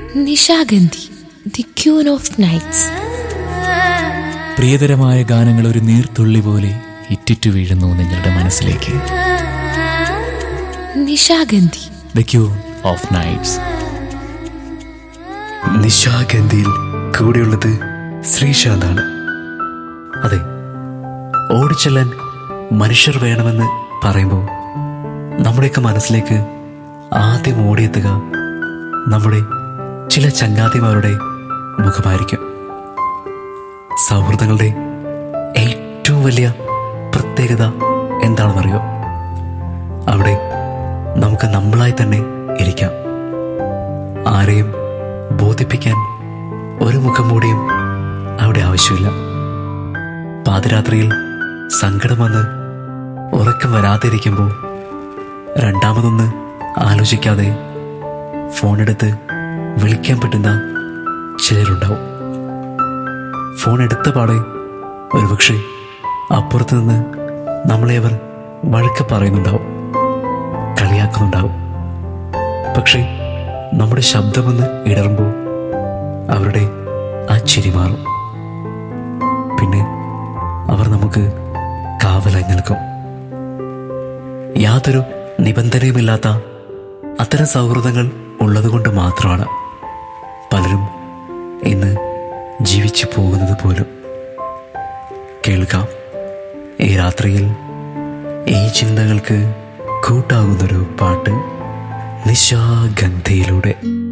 Nishagandhi the queen of nights പ്രിയതരമായ ഗാനങ്ങൾ ഒരു നീർത്തുള്ളി പോലെ ഇറ്റിറ്റു വീഴുന്നു നിങ്ങളുടെ മനസ്സിലേക്ക് Nishagandhi the queen of nights നിശാഗന്ധിയിൽ കൂടെയുള്ളത് ശ്രീശാന്താണ് അതെ ഓടിച്ചെല്ലാൻ മനുഷ്യർ വേണമെന്ന് പറയുമ്പോൾ നമ്മുടെയൊക്കെ മനസ്സിലേക്ക് ആദ്യം ഓടിയെത്തുക നമ്മുടെ ചില ചങ്ങാതിമാരുടെ മുഖമായിരിക്കും സൗഹൃദങ്ങളുടെ ഏറ്റവും വലിയ പ്രത്യേകത എന്താണെന്നറിയോ അവിടെ നമുക്ക് നമ്മളായി തന്നെ ഇരിക്കാം ആരെയും ബോധിപ്പിക്കാൻ ഒരു മുഖം മൂടിയും അവിടെ ആവശ്യമില്ല പാതിരാത്രിയിൽ സങ്കടം വന്ന് ഉറക്കം വരാതിരിക്കുമ്പോൾ രണ്ടാമതൊന്ന് ആലോചിക്കാതെ ഫോണെടുത്ത് വിളിക്കാൻ പറ്റുന്ന ചിലരുണ്ടാവും ഫോൺ എടുത്ത പാടെ ഒരുപക്ഷെ അപ്പുറത്ത് നിന്ന് നമ്മളെ അവർ വഴക്ക് പറയുന്നുണ്ടാവും കളിയാക്കുന്നുണ്ടാവും പക്ഷേ നമ്മുടെ ശബ്ദമൊന്ന് ഇടറുമ്പോൾ അവരുടെ ആ ചിരി മാറും പിന്നെ അവർ നമുക്ക് കാവലായി നിൽക്കും യാതൊരു നിബന്ധനയുമില്ലാത്ത അത്തരം സൗഹൃദങ്ങൾ ഉള്ളതുകൊണ്ട് മാത്രമാണ് പലരും ഇന്ന് ജീവിച്ചു പോകുന്നത് പോലും കേൾക്കാം ഈ രാത്രിയിൽ ഈ ചിന്തകൾക്ക് കൂട്ടാകുന്നൊരു പാട്ട് നിശാഗന്ധിയിലൂടെ